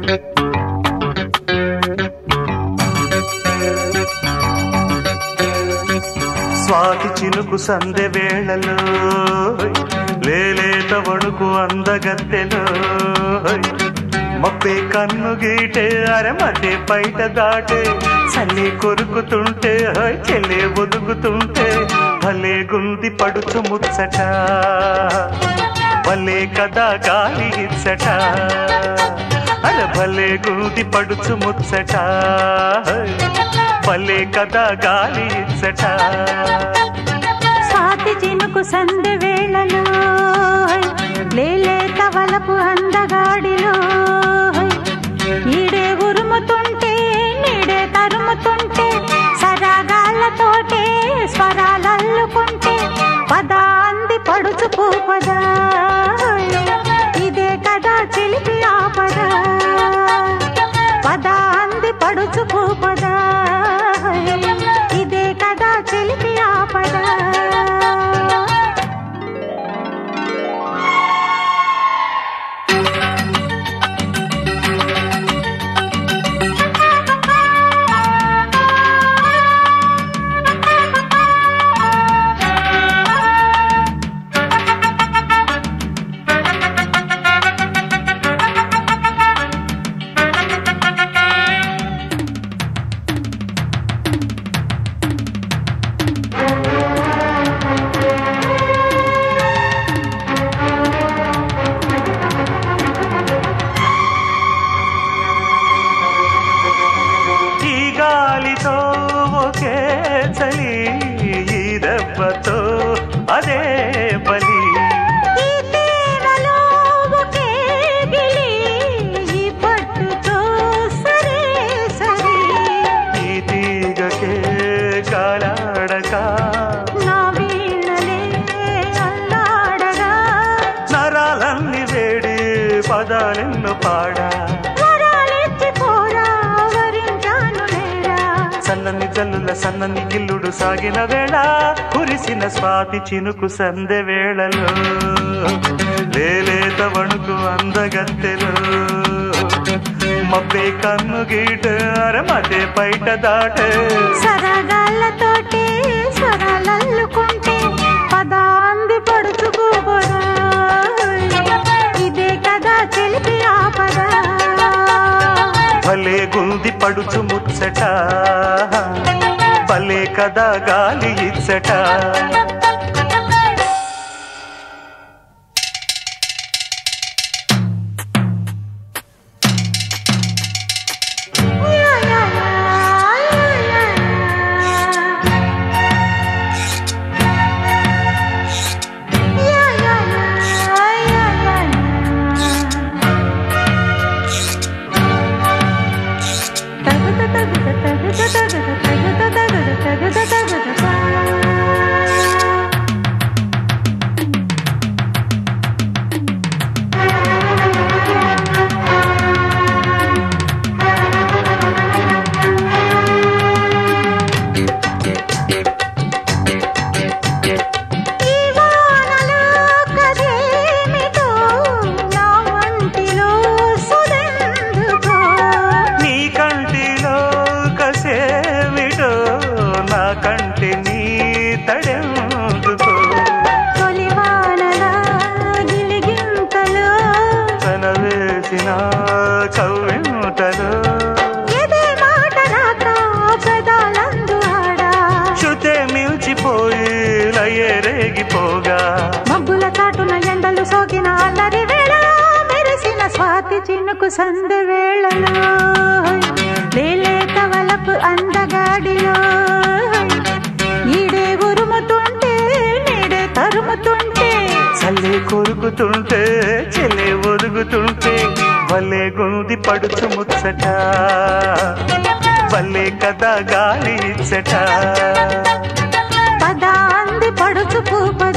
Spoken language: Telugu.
స్వాతి చినుకు సందె వేళలో లేలేత వణుకు అందగత్తెలో మబ్బే కన్ను గీటే అరమతే బయట దాటే చల్లి కొరుకుతుంటే హై, చెల్లే ఒదుగుతుంటే భలే గుంది పడుచు ముచ్చట భలే కదా గాలి ఇచ్చట అర భలే గుంది పడుచు ముచ్చట హై, భలే కదా గాలి ఇచ్చట స్వాతి చినుకు సందె వేళలో లేలేత వలపు అందగాడిలో ఈడే ఉరుముతుంటే నీడే తరుముతుంటే సరాగాళ్ళతోటే స్వరాలల్లుకుంటే పదా అంది పడుచు పదా ఇదే కదా చిలిపి ఆపదా పదా అంది పడుచు పదా ఇదే కదా చిలిపి ఆపదా ఈ గాలితో ఒకే చలి ఈ దెబ్బతో అదే బలి ఈ తేనెలో ఒకే గిలి, ఈ పట్టుతో సరే సరి. ఈ తీగకే కాలాడక నా వీణలే అల్లాడగా, నరాలన్ని వేడి పదాలెన్ను పాడా వరాలిచ్చి పోరా, వరించాను లేరా. సన్నని జల్లుల సన్నని గిల్లుడు సాగిన వేళ కురిసిన స్వాతి చినుకు సందె వేళలో లేలేత వణుకు అందగత్తెలో మబ్బే కన్ను గీట అరమతే బయట దాట సరగాళ్ళతోటి స్వరాలల్లుకుంటే పదాంది పడుచుకోబడా ఇదే కదా తెలిపి ఆపదా భలే గుంది పడుచు ముచ్చట భలే కదా గాలి ఇచ్చట యా, యా, యా, యా, యా, యా. యా, యా, యా, యా, యా, యా. తగుద, తగుద, తగుద, తగుద, తగుద, తగుద, తగుద, తగుద, తా. ఈ వానలో కదేమిటో నా వంటిలో సుదెందుకో నీ కంటిలో కసేమిటో నా కంటి నీ తడెందుకో తొలి వానలా గిలిగింతలో తన వేసిన కవ్వింతలో ఎదే మాట రాక పెదాలందు ఆడా శృతే మిల్చిపోయి లయే రేగిపోగా మబ్బుల చాటున ఎండలు సోకిన అల్లరి వేళ మెరిసిన స్వాతి చినుకు సందు వేళలో లేలేత వలపు అందగాడిలో ఈడే ఉరుముతుంటే నీడే తరుముతుంటే చల్లే కొరుకుతుంటే చెల్లే ఒరుగుతుంటే భలే గుంది పడుచు ముచ్చట భలే కదా గాలి ఇచ్చట పదా అంది పడుచు పూప